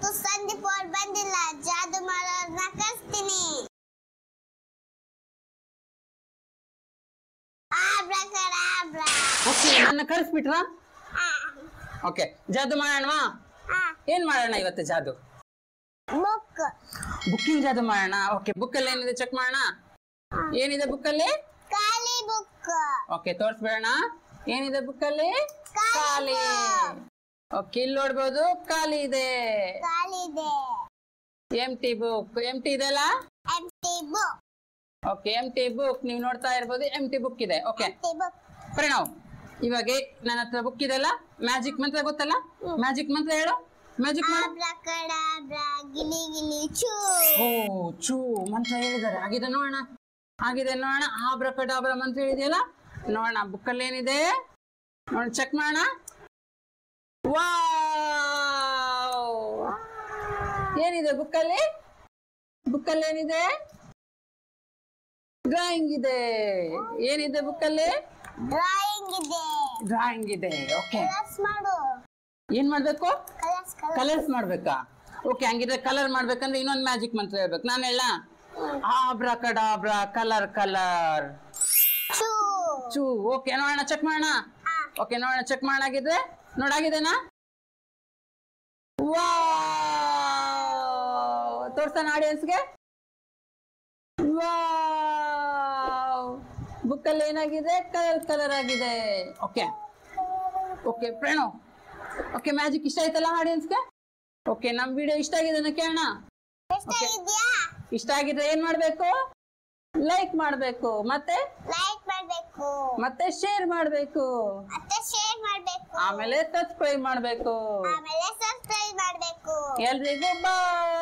ಸಂದೀಪ್ ಅವ್ರು ಬಂದಿಲ್ಲ ಜಾದು ಮಾಡೋರ್ನ ಕರ್ಸ್ತೀನಿ ಆಬ್ರಕಡಾಬ್ರ. ಓಕೆ ನನ್ನ ಕರೆಸ್ಬಿಟ್ರಾ ಆ, ಓಕೆ ಜಾದು ಮಾಡೋಣವಾ ಆ, ಏನ್ ಮಾಡೋಣ ಇವತ್ತು ಜಾದು ಬುಕ್ ಬುಕ್ಕಿಂಗ್ ಜಾದು ಮಾಡೋಣ ಓಕೆ ಬುಕ್ ಅಲ್ಲಿ ಏನಿದೆ ಚೆಕ್ ಮಾಡೋಣ ಏನಿದೆ ಬುಕ್ ಅಲ್ಲಿ ಖಾಲಿ ಬುಕ್ ಓಕೆ ತೋರಿಸ್ಬೇಡ ಏನಿದೆ ಬುಕ್ ಅಲ್ಲಿ ಖಾಲಿ ಖಾಲಿ ಓಕೆ ಇಲ್ಲಿ ನೋಡ್ಬೋದು ಖಾಲಿ ಇದೆ ಖಾಲಿ ಇದೆ empty book empty ಇದೆಲ್ಲ empty book okay empty book ನೀವು ನೋಡ್ತಾ ಇರ್ಬೋದು ಎಂ ಟಿ ಬುಕ್ ಇದೆ ಓಕೆ ಎಂಟಿ ಬುಕ್ ಪ್ರಣವ್ ಇವಾಗ ನನ್ನ ಹತ್ರ ಬುಕ್ ಇದೆಲ್ಲ ಮ್ಯಾಜಿಕ್ ಮಂತ್ರ ಗೊತ್ತಲ್ಲ ಮ್ಯಾಜಿಕ್ ಮಂತ್ರ ಹೇಳು ಮ್ಯಾಜಿಕ್ ಮಾಡು ಆಬ್ರಕಡಾಬ್ರ ಗಿಲಿ ಗಿಲಿ ಚೂ ಓ ಚೂ ಮಂತ್ರ ಹೇಳಿದ್ದಾರೆ ಆಗಿದೆ ನೋಡೋಣ ಆಗಿದೆ ನೋಡೋಣ ಆಬ್ರಕಡಾಬ್ರ ಮಂತ್ರ ಹೇಳಿದೆಯಲ್ಲ ನೋಡೋಣ ಬುಕ್ಕಲ್ಲಿ ಏನಿದೆ ನೋಡ ಚೆಕ್ ಮಾಡೋಣ ವಾವ್ ಏನಿದೆ ಬುಕ್ಕಲ್ಲಿ ಬುಕ್ಕಲ್ಲಿ ಏನಿದೆ ಡ್ರಾಯಿಂಗ್ ಇದೆ ಏನಿದೆ ಬುಕ್ಕಲ್ಲಿ ಡ್ರಾಯಿಂಗ್ ಇದೆ ಡ್ರಾಯಿಂಗ್ ಇದೆ ಓಕೆ ಕಲರ್ಸ್ ಮಾಡು ಏನ್ ಮಾಡ್ಬೇಕು ಕಲರ್ಸ್ ಕಲರ್ಸ್ ಕಲರ್ಸ್ ಮಾಡ್ಬೇಕಾ ಓಕೆ ಹಂಗಿದ್ರೆ ಕಲರ್ ಮಾಡ್ಬೇಕಂದ್ರೆ ಇನ್ನೊಂದು ಮ್ಯಾಜಿಕ್ ಮಂತ್ರ ಹೇಳ್ಬೇಕು ನಾನು ಹೇಳ ಆಬ್ರಾ ಕಡಾಬ್ರಾ ಕಲರ್ ಕಲರ್ ಚೂ ಚೂ ಓಕೆ ನೋಡೋಣ ಚೆಕ್ ಮಾಡೋಣ ಆ, ಓಕೆ ನೋಡೋಣ ಚೆಕ್ ಮಾಡಾಗಿದ್ರೆ ನೋಡಾಗಿದೆನಾ ವಾವ್ ತೋರ್ಸೋಣ ಆಡಿಯನ್ಸ್ಗೆ ವಾವ್ ಬುಕ್ಕಲ್ಲಿ ಏನಾಗಿದೆ ಕಲರ್ ಕಲರ್ ಆಗಿದೆ okay okay Pranav okay magic ಇಷ್ಟ ಆಯ್ತಲ್ಲ ಆಡಿಯನ್ಸ್ಗೆ ಓಕೆ ನಮ್ ವಿಡಿಯೋ ಇಷ್ಟ ಆಗಿದೆ ಕೇಳೋಣ ಎಷ್ಟಾಗಿದ್ಯಾ ಇಷ್ಟ ಆಗಿದ್ರೆ ಏನ್ ಮಾಡ್ಬೇಕು ಲೈಕ್ ಮಾಡ್ಬೇಕು ಮತ್ತೆ ಲೈಕ್ ಮಾಡ್ಬೇಕು ಮತ್ತೆ ಶೇರ್ ಮಾಡ್ಬೇಕು ಮತ್ತೆ ಶೇರ್ ಮಾಡ್ಬೇಕು ಆಮೇಲೆ ಸಬ್ಸ್ಕ್ರೈಬ್ ಮಾಡ್ಬೇಕು ಆಮೇಲೆ ಸಬ್ಸ್ಕ್ರೈಬ್ ಮಾಡ್ಬೇಕು ಎಲ್ರಿಗೂ ಬಾಯ್